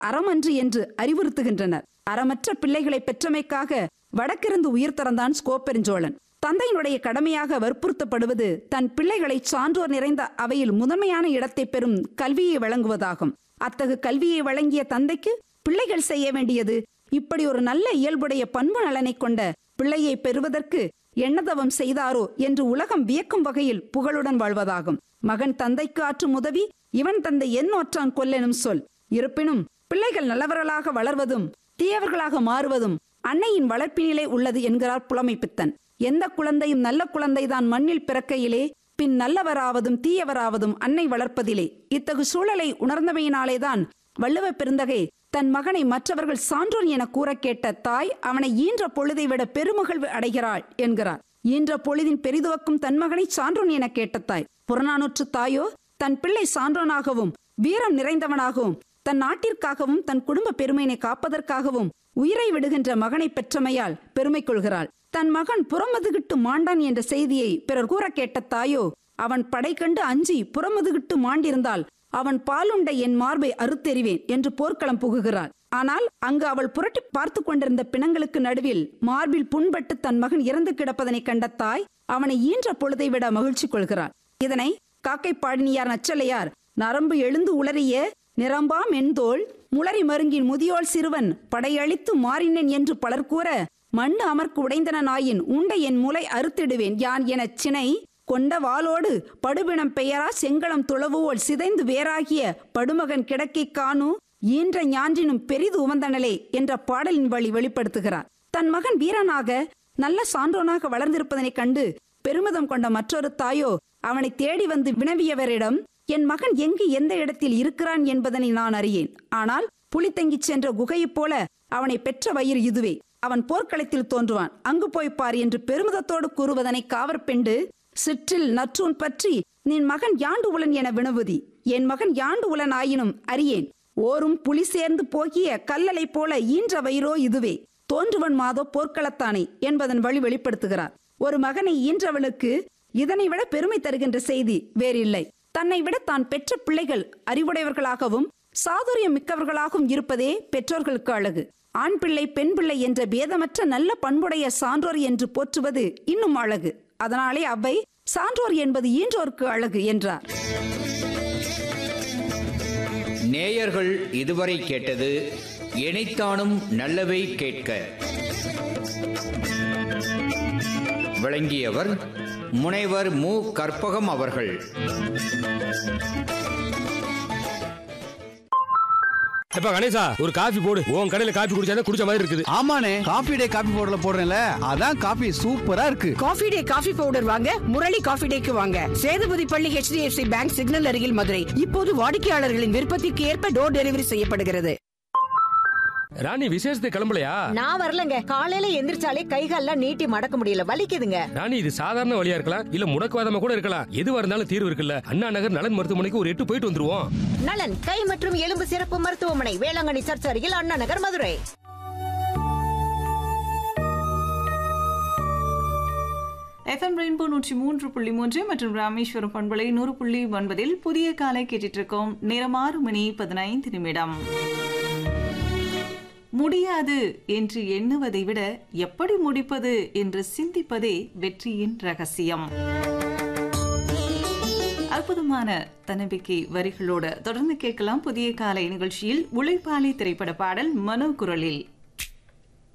அறமன்று என்று அறிவுறுத்துகின்றனர் அறமற்ற பிள்ளைகளை பெற்றமைக்காக வடக்கிருந்து உயிர் தரந்தான் ஸ்கோப்பெருஞ்சோழன் தந்தையினுடைய கடமையாக வற்புறுத்தப்படுவது தன் பிள்ளைகளை சான்றோர் நிறைந்த அவையில் முதன்மையான இடத்தை பெறும் கல்வியை வழங்குவதாகும் அத்தகு கல்வியை வழங்கிய தந்தைக்கு பிள்ளைகள் செய்ய வேண்டியது இப்படி ஒரு நல்ல இயல்புடைய பண்பு நலனை கொண்ட பிள்ளையை பெறுவதற்கு எண்ணதவம் செய்தாரோ என்று உலகம் வியக்கும் வகையில் புகழுடன் வாழ்வதாகும் மகன் தந்தைக்கு ஆற்றும் உதவி இவன் தந்தை என் ஒற்றான் கொல்லெனும் சொல் இருப்பினும் பிள்ளைகள் நல்லவர்களாக வளர்வதும் தீயவர்களாக மாறுவதும் அன்னையின் வளர்ப்பினிலே உள்ளது என்கிறார் புலமை பித்தன் எந்த குழந்தையும் நல்ல குழந்தைதான் மண்ணில் பிறக்கையிலே பின் நல்லவராவதும் தீயவராவதும் அன்னை வளர்ப்பதிலே இத்தகு சூழலை உணர்ந்தமையினாலேதான் வள்ளுவ பெருந்தகை தன் மகனை மற்றவர்கள் சான்றோன் என கூற கேட்ட தாய் அவனை ஈன்ற பொழுதை விட பெருமகிழ்வு அடைகிறாள் என்கிறார் ஈன்ற பொழுதின் பெரிதுவக்கும் தன் மகனை சான்றோன் என கேட்ட தாய் புறநானூற்று தாயோ தன் பிள்ளை சான்றோனாகவும் வீரம் நிறைந்தவனாகவும் தன் நாட்டிற்காகவும் தன் குடும்ப பெருமையினை காப்பதற்காகவும் உயிரை விடுகின்ற மகனை பெற்றமையால் பெருமை கொள்கிறாள் தன் மகன் புறமதுகிட்டு மாண்டான் என்ற செய்தியை பிறர் கூற கேட்ட தாயோ அவன் படை கண்டு அஞ்சி புறமதுகிட்டு மாண்டிருந்தால் அவன் பாலுண்ட என் மார்பை அறுத்தெறிவேன் என்று போர்க்களம் புகுகிறாள் ஆனால் அங்கு அவள் புரட்டி பார்த்து கொண்டிருந்த பிணங்களுக்கு நடுவில் மார்பில் புண்பட்டு தன் மகன் இறந்து கிடப்பதனை கண்ட தாய் அவனை ஈன்ற பொழுதை விட மகிழ்ச்சி கொள்கிறாள் இதனை காக்கை பாடினியார் நச்சலையார் நரம்பு எழுந்து உளறிய நிரம்பா மென்தோள் முளரி மருங்கின் முதியோள் சிறுவன் படையளித்து மாறினேன் என்று பலர் கூற மண்ணு அமர்க்கு உடைந்தன நாயின் உண்ட என் முலை அறுத்திடுவேன் யான் எனச் சினை கொண்ட வாளோடு படுபிணம் பெயரா செங்களம் துளவுவோல் சிதைந்து வேறாகிய படுமகன் கிடக்கை காணு ஈன்ற ஞான்றினும் பெரிது உவந்தனலே என்ற பாடலின் வழி வெளிப்படுத்துகிறார் தன் மகன் வீரனாக நல்ல சான்றோனாக வளர்ந்திருப்பதனைக் கண்டு பெருமிதம் கொண்ட மற்றொரு தாயோ அவனை தேடி வந்து வினவியவரிடம் என் மகன் எங்கு எந்த இடத்தில் இருக்கிறான் என்பதனை நான் அறியேன் ஆனால் புலி தங்கிச் சென்ற குகையைப் போல அவனை பெற்ற வயிறு இதுவே அவன் போர்க்களத்தில் தோன்றுவான் அங்கு போய் பார் என்று பெருமிதத்தோடு கூறுவதனை காவற்பெண்டு சிற்றில் நற்றூன் பற்றி நின் மகன் யாண்டு உலன் என வினவுதி என் மகன் யாண்டு உலன் ஆயினும் அறியேன் ஓரும் புலி சேர்ந்து போகிய கல்லலை போல ஈன்ற வயிறோ இதுவே தோன்றுவன் மாதோ போர்க்களத்தானே என்பதன் வழி வெளிப்படுத்துகிறார் ஒரு மகனை ஈன்றவளுக்கு இதனை விட பெருமை தருகின்ற செய்தி வேறில்லை தன்னை விட தான் பெற்ற பிள்ளைகள் அறிவுடையவர்களாகவும் சாதுரியம் மிக்கவர்களாகவும் இருப்பதே பெற்றோர்களுக்கு அழகு ஆண் பிள்ளை பெண் பிள்ளை என்ற பேதமற்ற நல்ல பண்புடைய சான்றோர் என்று போற்றுவது இன்னும் அழகு அதனாலே அவை சான்றோர் என்பது ஈன்றோர்க்கு அழகு என்றார் நேயர்கள் இதுவரை கேட்டது இணைத்தானும் நல்லவை கேட்க விளங்கியவர் முனைவர் மு கற்பகம் அவர்கள் எப்ப கணேசா ஒரு காஃபி போடு உன் கடையில காஃபி குடிச்சாதான் குடிச்ச மாதிரி இருக்குது ஆமாண்ணே காபி டே காபி பவுடர்ல போடுறேன்ல அதான் காபி சூப்பரா இருக்கு காஃபி டே காஃபி பவுடர் வாங்க முரளி காஃபி டேக்கு வாங்க சேதுபதி பள்ளி HDFC பேங்க் சிக்னல் அருகில் மதுரை இப்போது வாடிக்கையாளர்களின் விருப்பத்திற்கு ஏற்ப டோர் டெலிவரி செய்யப்படுகிறது ராணி விசேஷத்துக்கு கிளம்பலையா நான் வரலங்க காலையில எந்திரிச்சாலே கைகால்லாம் நீட்டி மடக்க முடியல வலிக்குதுங்க ராணி இது சாதாரண வழியா இருக்கலாம் இல்ல முடக்குவாதமா கூட இருக்கலாம் எதுவா இருந்தாலும் தீர்வு இருக்குல்ல அண்ணா நகர் நலன் மருத்துவமனைக்கு ஒரு எட்டு போயிட்டு வந்துருவோம் நலன் கை மற்றும் எலும்பு சிறப்பு மருத்துவமனை வேளாங்கண்ணி சர்ச் அருகில் அண்ணா நகர் மதுரை எஃப்எம் ரெயின்போ நூற்றி மூன்று புள்ளி மூன்று மற்றும் ராமேஸ்வரம் பண்பலை நூறு புள்ளி ஒன்பதில் புதிய காலை கேட்டுட்டு இருக்கோம் நேரம் ஆறு மணி பதினைந்து நிமிடம் முடியாது என்று எண்ணுவதை விட எப்படி முடிப்பது என்று சிந்திப்பதே வெற்றியின் ரகசியம் அற்புதமான தன்னம்பிக்கை வரிகளோடு தொடர்ந்து கேட்கலாம் புதிய காலை நிகழ்ச்சியில் உழைப்பாளி திரைப்பட பாடல் மனோ குரலில்